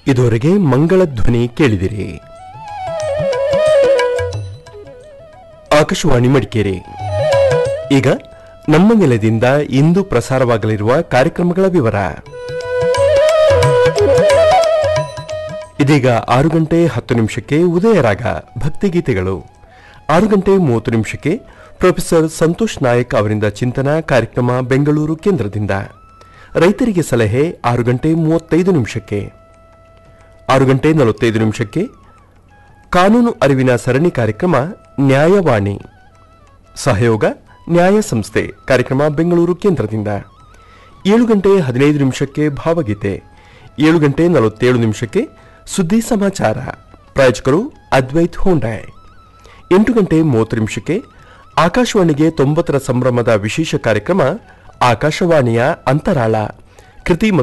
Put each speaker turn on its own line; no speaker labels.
ಇದುವರೆಗೆ ಮಂಗಳ ಧ್ವನಿ ಕೇಳಿದಿರಿ ಆಕಾಶವಾಣಿ ಮಡಿಕೇರಿ ಈಗ ನಮ್ಮ ನೆಲದಿಂದ ಇಂದು ಪ್ರಸಾರವಾಗಲಿರುವ ಕಾರ್ಯಕ್ರಮಗಳ ವಿವರ ಇದೀಗ ಆರು ಗಂಟೆ ಹತ್ತು ನಿಮಿಷಕ್ಕೆ ಉದಯರಾಗ ಭಕ್ತಿಗೀತೆಗಳು ಆರು ಗಂಟೆ ಮೂವತ್ತು ನಿಮಿಷಕ್ಕೆ ಪ್ರೊಫೆಸರ್ ಸಂತೋಷ್ ನಾಯಕ್ ಅವರಿಂದ ಚಿಂತನ ಕಾರ್ಯಕ್ರಮ ಬೆಂಗಳೂರು ಕೇಂದ್ರದಿಂದ ರೈತರಿಗೆ ಸಲಹೆ ಆರು ಗಂಟೆ ಮೂವತ್ತೈದು ನಿಮಿಷಕ್ಕೆ ಆರು ಗಂಟೆ ನಲವತ್ತೈದು ನಿಮಿಷಕ್ಕೆ ಕಾನೂನು ಅರಿವಿನ ಸರಣಿ ಕಾರ್ಯಕ್ರಮ ನ್ಯಾಯವಾಣಿ ಸಹಯೋಗ ನ್ಯಾಯ ಸಂಸ್ಥೆ ಕಾರ್ಯಕ್ರಮ ಬೆಂಗಳೂರು ಕೇಂದ್ರದಿಂದ ಏಳು ಗಂಟೆ ಹದಿನೈದು ನಿಮಿಷಕ್ಕೆ ಭಾವಗೀತೆ ಏಳು ಗಂಟೆ ನಲವತ್ತೇಳು ನಿಮಿಷಕ್ಕೆ ಸುದ್ದಿ ಸಮಾಚಾರ ಪ್ರಾಯೋಜಕರು ಅದ್ವೈತ್ ಹೋಂಡಾಯ್ ಎಂಟು ಗಂಟೆ ಮೂವತ್ತು ನಿಮಿಷಕ್ಕೆ ಆಕಾಶವಾಣಿಗೆ ತೊಂಬತ್ತರ ಸಂಭ್ರಮದ ವಿಶೇಷ ಕಾರ್ಯಕ್ರಮ ಆಕಾಶವಾಣಿಯ ಅಂತರಾಳ ಕೃತಿ